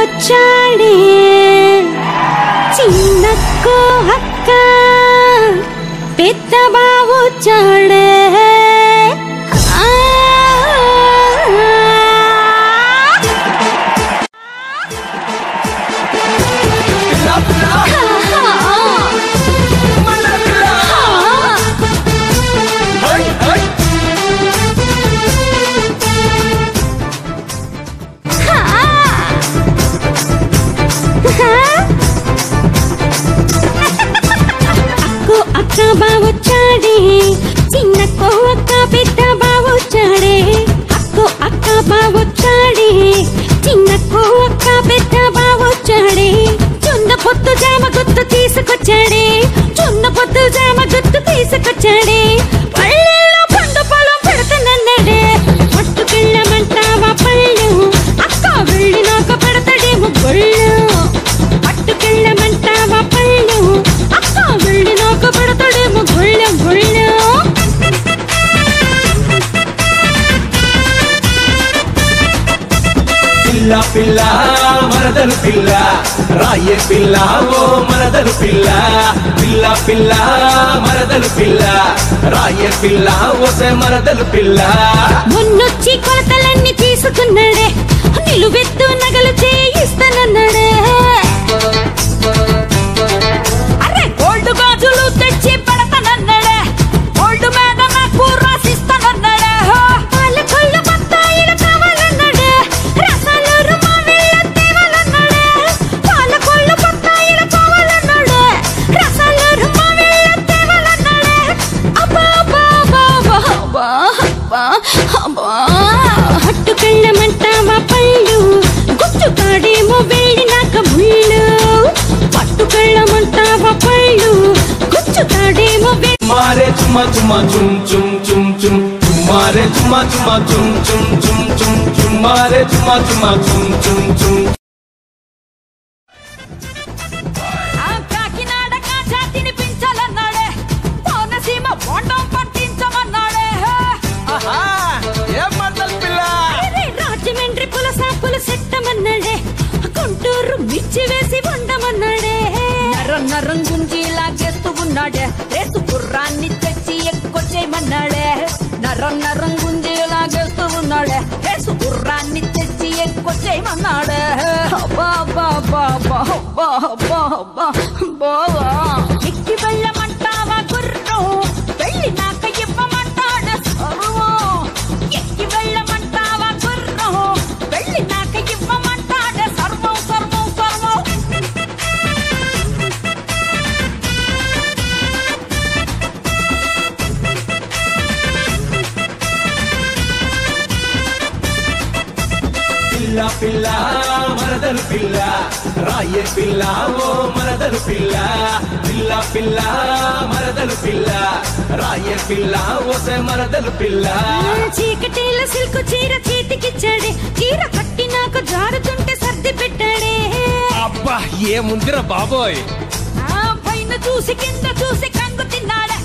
వచ్చాడే చిన్నక్కో అక్క పెద్ద బావ వచ్చాడే ఆ. అక్కో అక్క బావొచ్చాడే చిన్నక్కో అక్క పెద్ద బావొచ్చాడే అక్కో అక్క బావొచ్చాడే చిన్నక్కో అక్క పెద్ద బావొచ్చాడే చున్న పొత్తు జామ గుత్తు తీసుకొచ్చాడే చున్న పొత్తు జామ గుత్తు తీసుకొచ్చాడే పళ్ళెల్లో పండు పొలం పెడతానన్నాడే పట్టుకెళ్ళమంటావా పళ్ళు అక్క వెళ్ళి నాకు పెడతాడేమో గొళ్ళు పట్టుకెళ్ళమంటావా పళ్ళు అక్క వెళ్ళి నాకు పెడతాడేమో గుళ్ళ గుళ్ళ పిల్ల పిల్ల మరదలు పిల్ల రాయే పిల్ల ఓ మరదలు పిల్ల పిల్ల పిల్ల మరదలు పిల్ల రాయే పిల్ల ఓసే మరదలు పిల్ల మొన్నొచ్చి కొలతలన్నీ తీసుకున్నాడే నిలువెత్తు నగలు చేయిస్తానన్నాడే అరే గోల్డ్ గాజులు తెచ్చి పెడతానన్నాడే గోల్డ్ మీద నాకు రాసిస్తానన్నాడే పాల కొల్లు బత్తాయిలు కావాలన్నాడే రసాలు రుమావిళ్ళ తేవాలన్నాడే పాల కొల్లు బత్తాయిలు కావాలన్నాడే రసాలు రుమావిళ్ళ తేవాలన్నాడే అబ్బా అబ్బా అబ్బా అబ్బా అబ్బా అబ్బా పట్టుకెళ్ళమంటావా పళ్ళు గుచ్చుతాడేమో వెళ్ళినాక ముళ్ళు పట్టుకెళ్ళమంటావా పళ్ళు గుచ్చుతాడేమో వె- మారే చుమ్మ చుమ్మ చుమ్ చుమ్ చుమ్ చుమ్ చుమ్మారే చుమ్మ చుమ్మ చుమ్ చుమ్ చుమ్ చుమ్ చుమ్మారే చుమ్మ చుమ్మ చుమ్ చుమ్ చుమ్ ఆ కాకినాడ కాజా తినిపించాలన్నాడే కోనసీమ బోండం పట్టించమన్నాడే ఏం మరదలు పిల్ల అరే రాజమండ్రి పులస పులసెట్టమన్నాడే గుంటూరు మిర్చి వేసి ఉండమన్నాడే నరం నరం గుంజీలా చేస్తూ ఉన్నాడే రేసు గుర్రాన్ని తెచ్చి ఎక్కువ చేయమన్నాడే నరం నరం గుంజీలా చేస్తూ ఉన్నాడే రేసు గుర్రాన్ని తెచ్చి ఎక్కువ చేయమన్నాడే అబ్బా అబ్బా అబ్బా అబ్బా అబ్బా అబ్బా అబ్బా బావా ఎక్కి వెళ్ళమంటావా గుర్రం వెళ్ళి నాక ఇవ్వమంటాడు సర్వం ఎక్కి వెళ్ళమంటావా గుర్రం వెళ్ళి నాక ఇవ్వమంటాడు సర్వం సర్వం సర్వం పిల్ల పిల్ల మరదలు పిల్ల రాయే పిల్ల ఓ మరదలు పిల్ల పిల్ల పిల్ల మరదలు పిల్ల రాయే పిల్ల ఓసే మరదలు పిల్ల చీకటిల సిల్కు చీర చేతికిచ్చాడే చీర కట్టి నాకు జారుతుంటే సర్ది పెట్టాడే అబ్బా ఏముందిరా బాబోయ్ ఆ పైన చూసి కింద చూసి కంగు తిన్నాడే